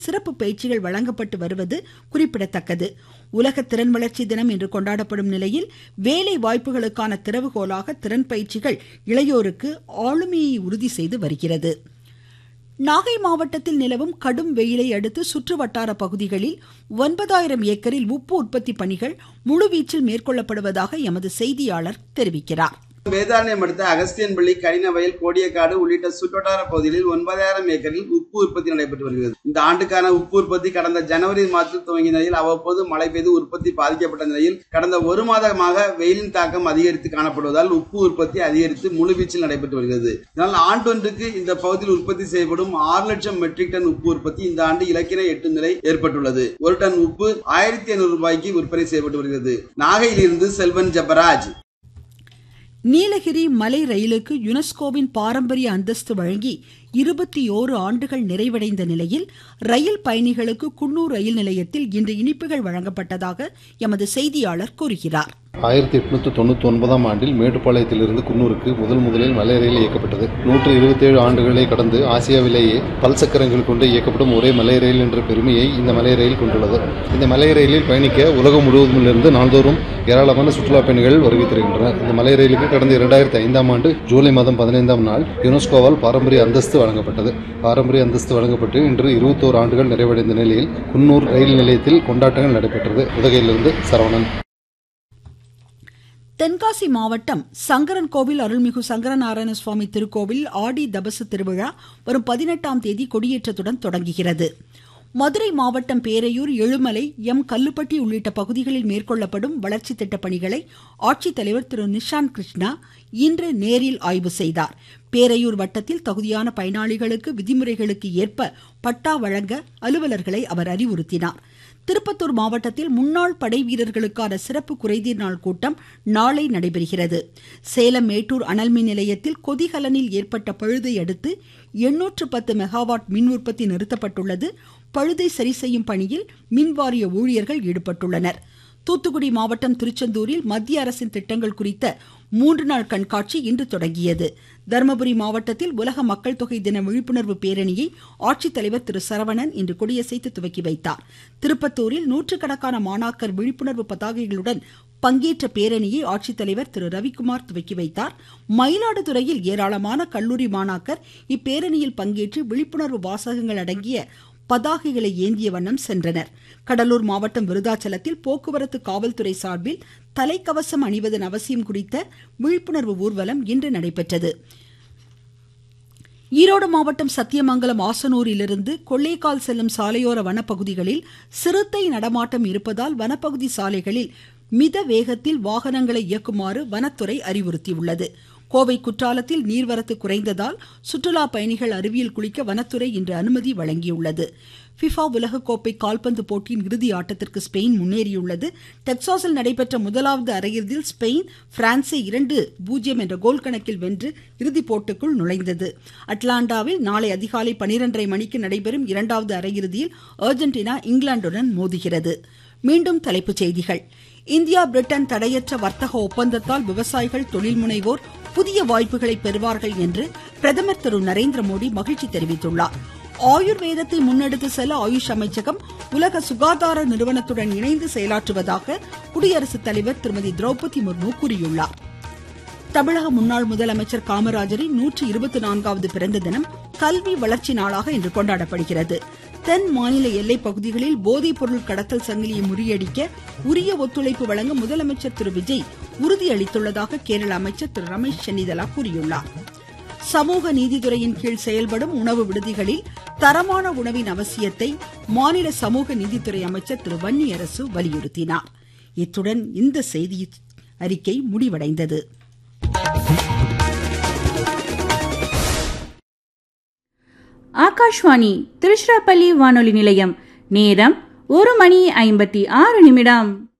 சிறப்பு பயிற்சிகள் வழங்கப்பட்டு வருவது குறிப்பிடத்தக்கது உலக திறன் வளர்ச்சி தினம் இன்று கொண்டாடப்படும் நிலையில் வேலை வாய்ப்புகளுக்கான திறவுகோலாக திறன் பயிற்சிகள் இளையோருக்கு ஆளுமையை உறுதி செய்து வருகிறது நாகை மாவட்டத்தில் நிலவும் கடும் வெயிலை அடுத்து சுற்று வட்டார பகுதிகளில் ஒன்பதாயிரம் ஏக்கரில் உப்பு உற்பத்தி பணிகள் முழுவீச்சில் மேற்கொள்ளப்படுவதாக எமது செய்தியாளர் தெரிவிக்கிறார் வேதாரண்யம் அடுத்த அகஸ்தியன்பள்ளி கடினவயல் கோடியக்காடு உள்ளிட்ட சுற்றுவட்டார பகுதிகளில் ஒன்பதாயிரம் ஏக்கரில் உப்பு உற்பத்தி நடைபெற்று வருகிறது இந்த ஆண்டுக்கான உப்பு உற்பத்தி கடந்த ஜனவரி மாதத்தில் துவங்கிய நிலையில் அவ்வப்போது மழை பெய்து உற்பத்தி பாதிக்கப்பட்ட நிலையில் கடந்த ஒரு மாதமாக வெயிலின் தாக்கம் அதிகரித்து காணப்படுவதால் உப்பு உற்பத்தி அதிகரித்து முழுவீச்சில் நடைபெற்று வருகிறது இதனால் ஆண்டொன்றுக்கு இந்த பகுதியில் உற்பத்தி செய்யப்படும் ஆறு லட்சம் மெட்ரிக் டன் உப்பு உற்பத்தி இந்த ஆண்டு இலக்கினை எட்டும் நிலை ஏற்பட்டுள்ளது ஒரு டன் உப்பு ஆயிரத்தி ஐநூறு ரூபாய்க்கு விற்பனை செய்யப்பட்டு வருகிறது நாகையிலிருந்து செல்வன் ஜபராஜ் நீலகிரி மலை ரயிலுக்கு யுனெஸ்கோவின் பாரம்பரிய அந்தஸ்து வழங்கி இருபத்தி ஓரு ஆண்டுகள் நிறைவடைந்த நிலையில் ரயில் பயணிகளுக்கு குன்னூர் ரயில் நிலையத்தில் இன்று இனிப்புகள் வழங்கப்பட்டதாக எமது செய்தியாளர் கூறுகிறார் ஆயிரத்தி எட்நூத்தி தொண்ணூத்தி ஒன்பதாம் ஆண்டில் மேட்டுப்பாளையத்திலிருந்து குன்னூருக்கு முதல் முதலில் மலை ரயில் இயக்கப்பட்டது நூற்று இருபத்தி ஏழு ஆண்டுகளை கடந்து ஆசியாவிலேயே பல் சக்கரங்கள் கொண்டு இயக்கப்படும் ஒரே மலை ரயில் என்ற பெருமையை இந்த மலை ரயில் கொண்டுள்ளது இந்த மலை ரயிலில் பயணிக்க உலகம் முழுவதுமிலிருந்து நாள்தோறும் ஏராளமான சுற்றுலா பயணிகள் வருகை தருகின்றனர் இந்த மலை ரயிலுக்கு கடந்த இரண்டாயிரத்தி ஐந்தாம் ஆண்டு ஜூலை மாதம் பதினைந்தாம் நாள் யுனெஸ்கோவால் பாரம்பரிய அந்தஸ்து வழங்கப்பட்டது பாரம்பரிய அந்தஸ்து வழங்கப்பட்டு இன்று இருபத்தோரு ஆண்டுகள் நிறைவடைந்த நிலையில் குன்னூர் ரயில் நிலையத்தில் கொண்டாட்டங்கள் நடைபெற்றது உதகையிலிருந்து சரவணன் தென்காசி மாவட்டம் சங்கரன் கோவில் அருள்மிகு சங்கரநாராயண சுவாமி திருக்கோவில் ஆடி தபசு திருவிழா வரும் பதினெட்டாம் தேதி கொடியேற்றத்துடன் தொடங்குகிறது மதுரை மாவட்டம் பேரையூர் எழுமலை எம் கல்லுப்பட்டி உள்ளிட்ட பகுதிகளில் மேற்கொள்ளப்படும் வளர்ச்சி திட்ட பணிகளை ஆட்சித்தலைவர் திரு நிஷாந்த் கிருஷ்ணா இன்று நேரில் ஆய்வு செய்தார் பேரையூர் வட்டத்தில் தகுதியான பயனாளிகளுக்கு விதிமுறைகளுக்கு ஏற்ப பட்டா வழங்க அலுவலர்களை அவர் அறிவுறுத்தினார் திருப்பத்தூர் மாவட்டத்தில் முன்னாள் படை வீரர்களுக்கான சிறப்பு குறைதீர் நாள் கூட்டம் நாளை நடைபெறுகிறது சேலம் மேட்டூர் அனல்மின் நிலையத்தில் கொதிகலனில் ஏற்பட்ட பழுதை அடுத்து எண்ணூற்று பத்து மெகாவாட் மின் உற்பத்தி நிறுத்தப்பட்டுள்ளது பழுதை சரி செய்யும் பணியில் மின்வாரிய ஊழியர்கள் ஈடுபட்டுள்ளனர் தூத்துக்குடி மாவட்டம் திருச்செந்தூரில் மத்திய அரசின் திட்டங்கள் குறித்த மூன்று நாள் கண்காட்சி இன்று தொடங்கியது தருமபுரி மாவட்டத்தில் உலக மக்கள் தொகை தின விழிப்புணர்வு பேரணியை ஆட்சித்தலைவர் திரு சரவணன் இன்று கொடியசைத்து துவக்கி வைத்தார் திருப்பத்தூரில் நூற்றுக்கணக்கான மாணாக்கர் விழிப்புணர்வு பதாகைகளுடன் பங்கேற்ற பேரணியை ஆட்சித்தலைவர் திரு ரவிக்குமார் துவக்கி வைத்தார் மயிலாடுதுறையில் ஏராளமான கல்லூரி மாணாக்கர் இப்பேரணியில் பங்கேற்று விழிப்புணர்வு வாசகங்கள் அடங்கிய பதாகைகளை ஏந்திய வண்ணம் சென்றனர் கடலூர் மாவட்டம் விருதாச்சலத்தில் போக்குவரத்து காவல்துறை சார்பில் தலைக்கவசம் அணிவதன் அவசியம் குறித்த விழிப்புணர்வு ஊர்வலம் இன்று நடைபெற்றது ஈரோடு மாவட்டம் சத்தியமங்கலம் ஆசனூரிலிருந்து கொள்ளைக்கால் செல்லும் சாலையோர வனப்பகுதிகளில் சிறுத்தை நடமாட்டம் இருப்பதால் வனப்பகுதி சாலைகளில் மித வேகத்தில் வாகனங்களை இயக்குமாறு வனத்துறை அறிவுறுத்தியுள்ளது கோவை குற்றாலத்தில் நீர்வரத்து குறைந்ததால் சுற்றுலா பயணிகள் அருவியில் குளிக்க வனத்துறை இன்று அனுமதி வழங்கியுள்ளது பிஃபா உலகக்கோப்பை கால்பந்து போட்டியின் இறுதி ஆட்டத்திற்கு ஸ்பெயின் முன்னேறியுள்ளது டெக்சாஸில் நடைபெற்ற முதலாவது அரையிறுதியில் ஸ்பெயின் பிரான்சை இரண்டு பூஜ்ஜியம் என்ற கோல் கணக்கில் வென்று இறுதிப் போட்டிக்குள் நுழைந்தது அட்லாண்டாவில் நாளை அதிகாலை பனிரெண்டரை மணிக்கு நடைபெறும் இரண்டாவது அரையிறுதியில் அர்ஜென்டினா இங்கிலாந்துடன் மோதுகிறது மீண்டும் தலைப்புச் செய்திகள் இந்தியா பிரிட்டன் தடையற்ற வர்த்தக ஒப்பந்தத்தால் விவசாயிகள் தொழில் முனைவோர் புதிய வாய்ப்புகளை பெறுவார்கள் என்று பிரதமர் திரு நரேந்திர மோடி மகிழ்ச்சி தெரிவித்துள்ளார் ஆயுர்வேதத்தை முன்னெடுத்து செல்ல ஆயுஷ் அமைச்சகம் உலக சுகாதார நிறுவனத்துடன் இணைந்து செயலாற்றுவதாக குடியரசுத் தலைவர் திருமதி திரௌபதி முர்மு கூறியுள்ளார் தமிழக முன்னாள் முதலமைச்சர் காமராஜரின் நூற்றி இருபத்தி நான்காவது பிறந்த தினம் கல்வி வளர்ச்சி நாளாக இன்று கொண்டாடப்படுகிறது தென் மாநில எல்லை பகுதிகளில் போதைப் பொருள் கடத்தல் சங்கிலியை முறியடிக்க உரிய ஒத்துழைப்பு வழங்க முதலமைச்சர் திரு விஜய் உறுதியளித்துள்ளதாக கேரள அமைச்சர் திரு ரமேஷ் சென்னிதலா கூறியுள்ளார் சமூக நீதித்துறையின் கீழ் செயல்படும் உணவு விடுதிகளில் தரமான உணவின் அவசியத்தை மாநில சமூக நீதித்துறை அமைச்சர் திரு வன்னியரசு வலியுறுத்தினார் இத்துடன் இந்த செய்தி அறிக்கை முடிவடைந்தது ஆகாஷ்வாணி திருச்சிராப்பள்ளி வானொலி நிலையம் நேரம் ஒரு மணி ஐம்பத்தி ஆறு நிமிடம்